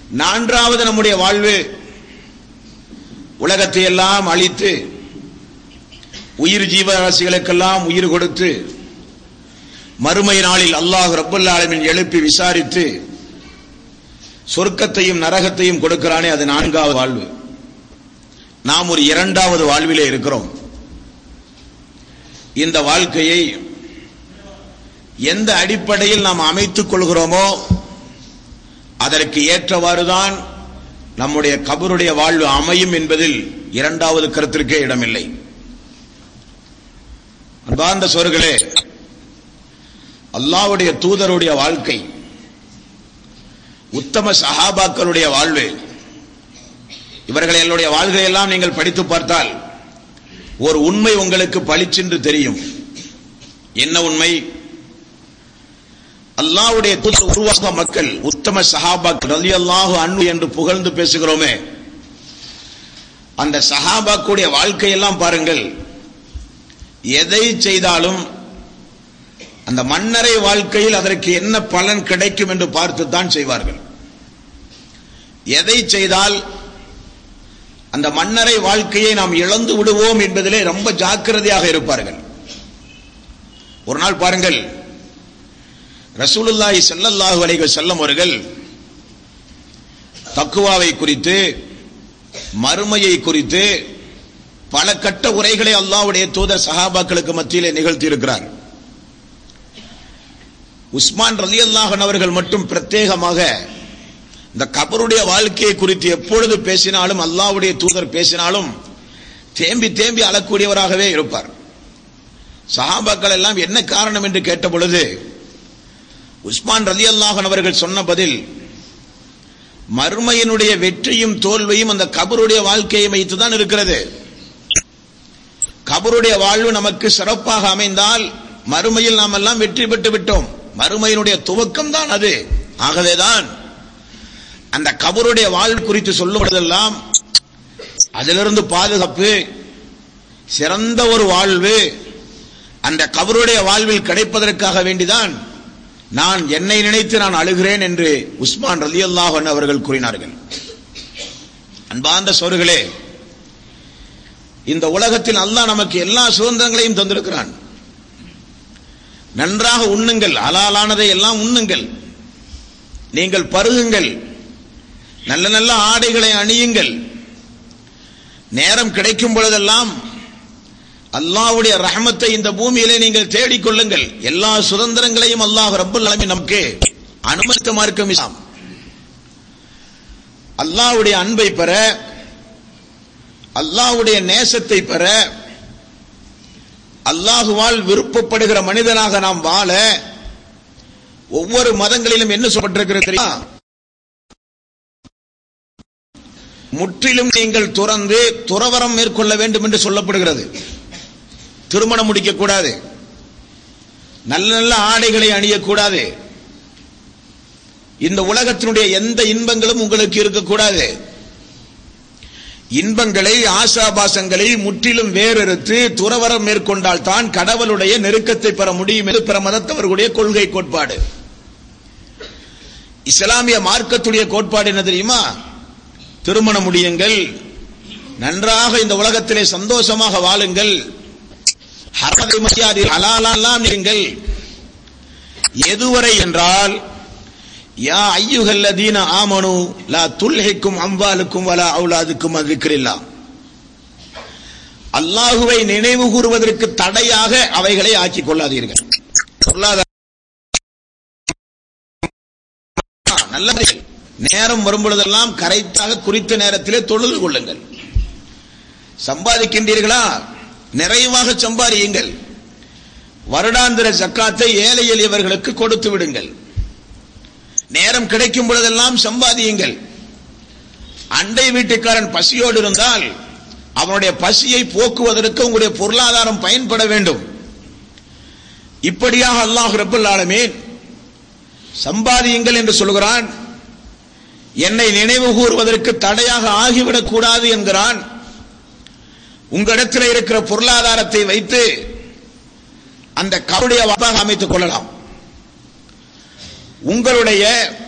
நான்காவது நம்முடைய வாழ்வு உலகத்தை எல்லாம் அழித்து உயிர் ஜீவராசிகளுக்கெல்லாம் உயிர் கொடுத்து மறுமை நாளில் அல்லாஹ் ரப்பல் ஆலமீன் எழுப்பி விசாரித்து சொர்க்கத்தையும் நரகத்தையும் கொடுக்கிறானே அது நான்காவது வாழ்வு நாம் ஒரு இரண்டாவது வாழ்விலே இருக்கிறோம் இந்த வாழ்க்கையை எந்த அடிப்படையில் நாம் அமைத்துக் கொள்கிறோமோ அதற்கு ஏற்றவாறுதான் நம்முடைய கபருடைய வாழ்வு அமையும் என்பதில் இரண்டாவது கருத்திற்கே இடமில்லை அன்பார்ந்த சோர்களே அல்லாவுடைய தூதருடைய வாழ்க்கை உத்தம சஹாபாக்களுடைய வாழ்வு இவர்களை என்னுடைய வாழ்களை எல்லாம் நீங்கள் படித்து பார்த்தால் ஒரு உண்மை உங்களுக்கு பளிச்சென்று தெரியும் என்ன உண்மை அல்லாவுடைய தூதர் உருவாக்க மக்கள் உத்தம சஹாபாக்கள் ரலி அல்லாஹு அன்பு என்று புகழ்ந்து பேசுகிறோமே அந்த சஹாபாக்குடைய வாழ்க்கையெல்லாம் பாருங்கள் எதை செய்தாலும் அந்த மன்னரை வாழ்க்கையில் அதற்கு என்ன பலன் கிடைக்கும் என்று பார்த்துத்தான் செய்வார்கள் எதை செய்தால் அந்த மன்னரை வாழ்க்கையை நாம் இழந்து விடுவோம் என்பதிலே ரொம்ப ஜாக்கிரதையாக இருப்பார்கள் ஒரு நாள் பாருங்கள் ரசூலுல்லாஹி ஸல்லல்லாஹு அலைஹி வஸல்லம் அவர்கள் தக்குவாவை குறித்து மறுமையை குறித்து பல கட்ட உரைகளை அல்லாஹ்வுடைய தூதர் சஹாபாக்களுக்கு மத்தியிலே நிகழ்த்தி இருக்கிறார் உஸ்மான் ரலியல்லாஹன் அவர்கள் மட்டும் பிரத்யேகமாக இந்த கபருடைய வாழ்க்கையை குறித்து எப்பொழுது பேசினாலும் அல்லாஹ்வுடைய தூதர் பேசினாலும் தேம்பி தேம்பி அழக்கூடியவராகவே இருப்பார் சஹாபாக்கள் எல்லாம் என்ன காரணம் என்று கேட்ட பொழுது உஸ்மான் ரலி அல்லாஹன் அவர்கள் சொன்ன பதில் மறுமையினுடைய வெற்றியும் தோல்வியும் அந்த கபருடைய வாழ்க்கையை வைத்துதான் இருக்கிறது கபருடைய வாழ்வு நமக்கு சிறப்பாக அமைந்தால் மறுமையில் நாம் எல்லாம் வெற்றி பெற்று விட்டோம் மறுமையினுடைய துவக்கம் தான் அது ஆகவேதான் அந்த கபருடைய வாழ்வு குறித்து சொல்லும் பொழுதெல்லாம் அதிலிருந்து பாதுகாப்பு சிறந்த ஒரு வாழ்வு அந்த கபருடைய வாழ்வில் கிடைப்பதற்காக வேண்டிதான் நான் என்னை நினைத்து நான் அழுகிறேன் என்று உஸ்மான் ரலி அல்லாஹன் அவர்கள் கூறினார்கள் அன்பார்ந்த சோர்களே இந்த உலகத்தில் அல்லாஹ் நமக்கு எல்லா சுதந்திரங்களையும் தந்திருக்கிறான் நன்றாக உண்ணுங்கள் அலாலானதை எல்லாம் உண்ணுங்கள் நீங்கள் பருகுங்கள் நல்ல நல்ல ஆடைகளை அணியுங்கள் நேரம் கிடைக்கும் பொழுதெல்லாம் அல்லாஹ்வுடைய ரஹமத்தை இந்த பூமியிலே நீங்கள் தேடிக்கொள்ளுங்கள் எல்லா சுதந்திரங்களையும் அல்லாஹ் ரப்பல் alamin நமக்கு அனுமதித்த மார்க்கம் இஸ்லாம் அல்லாஹ்வுடைய அன்பை பெற அல்லாஹ்வுடைய நேசத்தை பெற அல்லாஹுவால் விருப்பப்படுகிற மனிதனாக நாம் வாழ ஒவ்வொரு மதங்களிலும் என்ன சொல்லப்பட்டிருக்கிறது தெரியுமா முற்றிலும் நீங்கள் துறந்து துறவரம் மேற்கொள்ள வேண்டும் என்று சொல்லப்படுகிறது திருமணம் முடிக்க கூடாது நல்ல நல்ல ஆடைகளை அணியக்கூடாது இந்த உலகத்தினுடைய எந்த இன்பங்களும் உங்களுக்கு இருக்கக்கூடாது இன்பங்களை ஆசாபாசங்களை முற்றிலும் வேறறுத்து துறவரம் மேற்கொண்டால் தான் கடவுளுடைய நெருக்கத்தை பெற முடியும் என்று பிற மதத்தவர்களுடைய கொள்கை கோட்பாடு இஸ்லாமிய மார்க்கத்துடைய கோட்பாடு என்ன தெரியுமா திருமணம் முடியுங்கள் நன்றாக இந்த உலகத்திலே சந்தோஷமாக வாழுங்கள் ஹரதை மரியாதை ஹலாலாம் நீங்கள் எதுவரை என்றால் யா ஐயுகல்லதீன ஆமனு லா துல்ஹிக்கும் அம்பாலுக்கும் வலா அவுலாதுக்கும் அதுக்கிறில்லா அல்லாஹுவை நினைவு கூறுவதற்கு தடையாக அவைகளை ஆக்கிக் கொள்ளாதீர்கள் பொருளாதார நல்ல நேரம் வரும்பொழுதெல்லாம் கரைத்தாக குறித்த நேரத்திலே தொழுது கொள்ளுங்கள் சம்பாதிக்கின்றீர்களா நிறைவாக சம்பாதியுங்கள் வருடாந்திர ஜக்காத்தை ஏழை எளியவர்களுக்கு கொடுத்து விடுங்கள் நேரம் கிடைக்கும் பொழுதெல்லாம் சம்பாதியுங்கள் அண்டை வீட்டுக்காரன் பசியோடு இருந்தால் அவனுடைய பசியை போக்குவதற்கு உங்களுடைய பொருளாதாரம் பயன்பட வேண்டும் இப்படியாக அல்லாஹ் ரபுல் ஆலமீன் சம்பாதியுங்கள் என்று சொல்கிறான் என்னை நினைவு கூறுவதற்கு தடையாக ஆகிவிடக் கூடாது என்கிறான் உங்களிடத்தில் இருக்கிற பொருளாதாரத்தை வைத்து அந்த கருடைய வாப்பாக அமைத்துக் கொள்ளலாம் உங்களுடைய